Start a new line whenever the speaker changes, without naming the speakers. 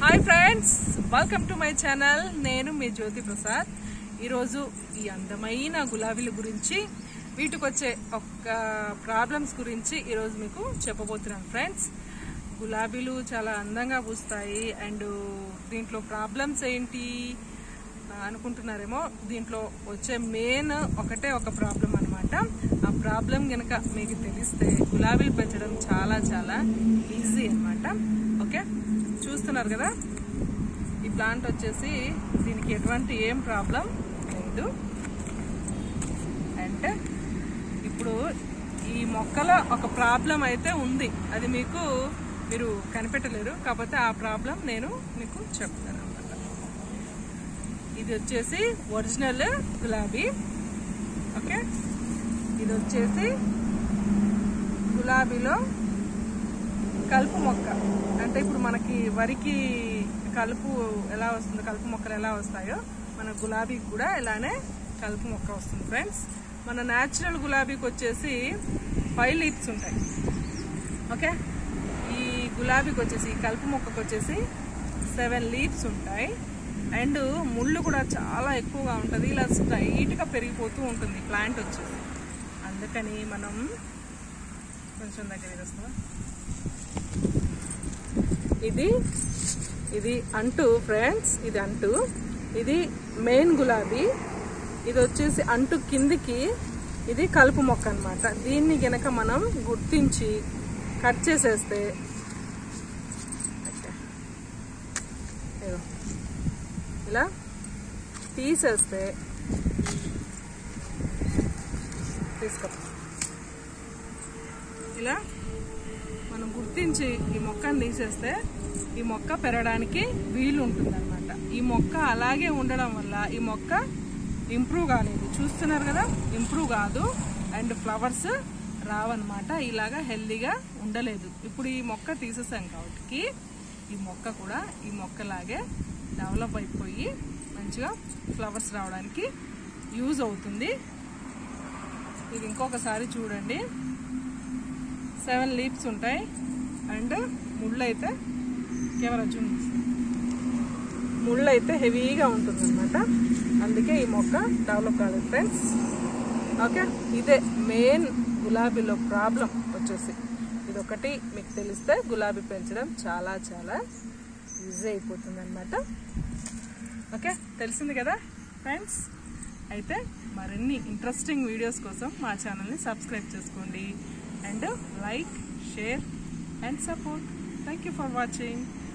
Hi friends welcome to my channel నేను మీ జ్యోతి ప్రసాద్ ఈరోజు ఈ అందమైన గులాబీల గురించి వీటికి వచ్చే ఒక ప్రాబ్లమ్స్ గురించి ఈరోజు మీకు చెప్పబోతున్నాను ఫ్రెండ్స్ గులాబీలు చాలా అందంగా పూస్తాయి అండ్ దీంట్లో ప్రాబ్లమ్స్ ఏంటి ఆ, అనుకుంటున్నారేమో దీంట్లో వచ్చే మెయిన్ ఒకటే ఒక ప్రాబ్లం అన్నమాట ఆ ప్రాబ్లం గనక మీకు తెలిస్తే గులాబీలు పెంచడం చాలా చాలా ఈజీ అన్నమాట ఓకే చూస్తున్నారు కదా ఈ ప్లాంట్ వచ్చేసి దీనికి ఎటువంటి ఏం ప్రాబ్లం లేదు అంటే ఇప్పుడు ఈ మొక్కలో ఒక ప్రాబ్లం అయితే ఉంది అది మీకు మీరు కనిపెట్టలేరు కాకపోతే ఆ ప్రాబ్లం నేను మీకు చెప్తాను అనమాట ఇది వచ్చేసి ఒరిజినల్ గులాబీ ఓకే ఇది వచ్చేసి గులాబీలో కలుపు మొక్క అంటే ఇప్పుడు మనకి వరికి కలుపు ఎలా వస్తుందో కలుపు మొక్కలు ఎలా వస్తాయో మన గులాబీకి కూడా ఇలానే కలుపు మొక్క వస్తుంది ఫ్రెండ్స్ మన న్యాచురల్ గులాబీకి వచ్చేసి ఫైవ్ లీప్స్ ఉంటాయి ఓకే ఈ గులాబీకి వచ్చేసి ఈ కలుపు మొక్కకు వచ్చేసి సెవెన్ లీవ్స్ ఉంటాయి అండ్ ముళ్ళు కూడా చాలా ఎక్కువగా ఉంటుంది ఇలా స్ట్రైట్గా పెరిగిపోతూ ఉంటుంది ప్లాంట్ వచ్చేసి అందుకని మనం కొంచెం దగ్గర వస్తుందా ఇది ఇది అంటూ ఫ్రెండ్స్ ఇది అంటూ ఇది మెయిన్ గులాబీ ఇది వచ్చేసి అంటు కిందికి ఇది కలుపు మొక్క అన్నమాట దీన్ని గనక మనం గుర్తించి కట్ చేసేస్తే ఓకే. ఇదిగో. ఇలా తీసేస్తే తీసుకో ఇలా మనం గుర్తించి ఈ మొక్కను తీసేస్తే ఈ మొక్క పెరగడానికి వీలు ఉంటుంది అనమాట ఈ మొక్క అలాగే ఉండడం వల్ల ఈ మొక్క ఇంప్రూవ్ కాలేదు చూస్తున్నారు కదా ఇంప్రూవ్ కాదు అండ్ ఫ్లవర్స్ రావన్నమాట ఇలాగా హెల్దీగా ఉండలేదు ఇప్పుడు ఈ మొక్క తీసేసాం కాబట్టి ఈ మొక్క కూడా ఈ మొక్కలాగే డెవలప్ అయిపోయి మంచిగా ఫ్లవర్స్ రావడానికి యూజ్ అవుతుంది ఇది ఇంకొకసారి చూడండి సెవెన్ లీవ్స్ ఉంటాయి అండ్ ముళ్ళు అయితే కెమెరా జూమ్ ముళ్ళు అయితే హెవీగా ఉంటుంది అనమాట అందుకే ఈ మొక్క డెవలప్ కాలేదు ఫ్రెండ్స్ ఓకే ఇదే మెయిన్ గులాబీలో ప్రాబ్లం వచ్చేసి ఇదొకటి మీకు తెలిస్తే గులాబీ పెంచడం చాలా చాలా ఈజీ అయిపోతుంది అనమాట ఓకే తెలిసింది కదా ఫ్రెండ్స్ అయితే మరిన్ని ఇంట్రెస్టింగ్ వీడియోస్ కోసం మా ఛానల్ని సబ్స్క్రైబ్ చేసుకోండి and like share and support thank you for watching